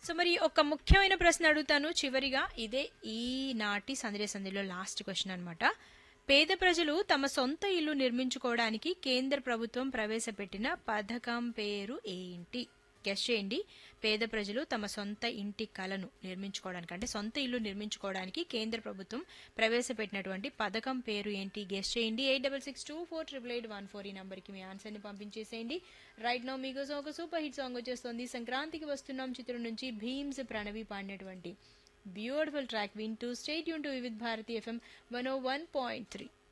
so మరి ఒక ముఖ్యమైన ప్రశ్న అడుగుతాను చివరిగా ఇదే ఈనాటి సందేశ సంధిలో లాస్ట్ క్వశ్చన్ అన్నమాట పేద ప్రజలు తమ సొంత ఇల్లు నిర్మించుకోవడానికి కేంద్ర ప్రభుత్వం ప్రవేశపెట్టిన పథకం పేరు ఏంటి గెస్ చేయండి పేద ప్రజలు తమ సొంత ఇంటి కలను నిర్మించుకోవడానికి అంటే సొంత ఇల్లు నిర్మించుకోవడానికి కేంద్ర ప్రభుత్వం ప్రవేశపెట్టినటువంటి పథకం పేరు ఏంటి గెస్ చేయండి eight double six two four triple eight one four ఈ నంబర్కి మీ ఆన్సర్ని పంపించేసేయండి రైట్ నో మీకు ఒక సూపర్ హిట్ సాంగ్ వచ్చేస్తుంది సంక్రాంతికి వస్తున్నాం చిత్రం నుంచి భీమ్స్ ప్రణవి పాడినటువంటి బ్యూటిఫుల్ ట్రాక్ వింటూ స్టేట్ యూన్ to Vividh Bharati FM one O one point three